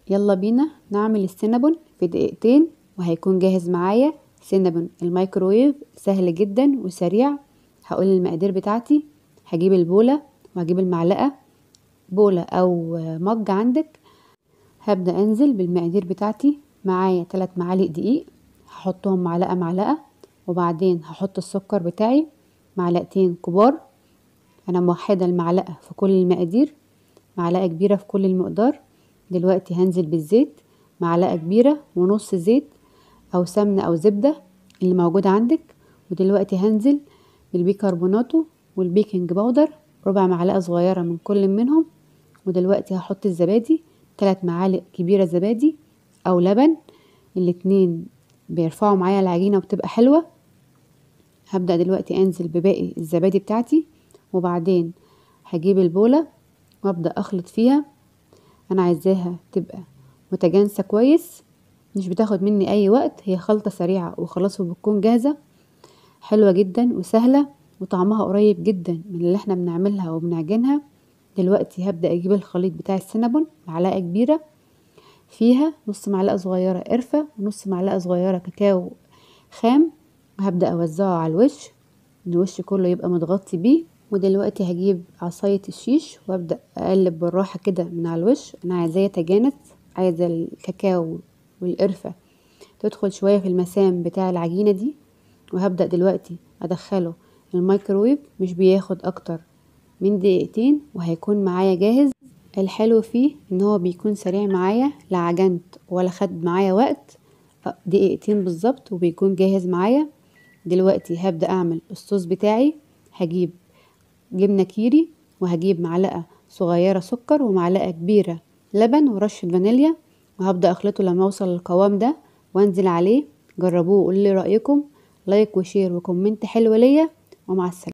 يلا بينا نعمل السينابون في دقيقتين وهيكون جاهز معايا سينابون الميكروويف سهل جدا وسريع هقول المقادير بتاعتي هجيب البولة وهجيب المعلقة بولة او مج عندك هبدأ انزل بالمقادير بتاعتي معايا تلات معالق دقيق هحطهم معلقة معلقة وبعدين هحط السكر بتاعي معلقتين كبار انا موحدة المعلقة في كل المقادير معلقة كبيرة في كل المقدار دلوقتي هنزل بالزيت معلقة كبيرة ونص زيت او سمنة او زبدة اللي موجود عندك ودلوقتي هنزل بالبيكربوناتو والبيكنج باودر ربع معلقة صغيرة من كل منهم ودلوقتي هحط الزبادي تلات معالق كبيرة زبادي او لبن الاتنين بيرفعوا معايا العجينة وبتبقى حلوة هبدأ دلوقتي انزل بباقي الزبادي بتاعتي وبعدين هجيب البولة وابدأ اخلط فيها انا عايزاها تبقى متجانسة كويس مش بتاخد مني اي وقت هي خلطة سريعة وخلاص وبتكون جاهزة حلوة جدا وسهلة وطعمها قريب جدا من اللي احنا بنعملها وبنعجنها دلوقتي هبدأ اجيب الخليط بتاع السينابون معلقة كبيرة فيها نص معلقة صغيرة قرفة ونص معلقة صغيرة كاكاو خام وهبدأ اوزعه على الوش الوش كله يبقى متغطي بيه ودلوقتي هجيب عصاية الشيش وابدأ اقلب بالراحة كده من على الوش انا عايزاه يتجانس عايزة الكاكاو والقرفة تدخل شوية في المسام بتاع العجينة دي وهبدأ دلوقتي ادخله الميكروويف مش بياخد اكتر من دقيقتين وهيكون معايا جاهز الحلو فيه ان هو بيكون سريع معايا لا عجنت ولا خد معايا وقت دقيقتين بالظبط وبيكون جاهز معايا دلوقتي هبدأ اعمل الصوص بتاعي هجيب جبنة كيري وهجيب معلقة صغيرة سكر ومعلقة كبيرة لبن ورشة فانيليا وهبدأ اخلطه لما اوصل للقوام ده وانزل عليه جربوه وقولي رأيكم لايك وشير وكومنت حلو ليا ومع السلامة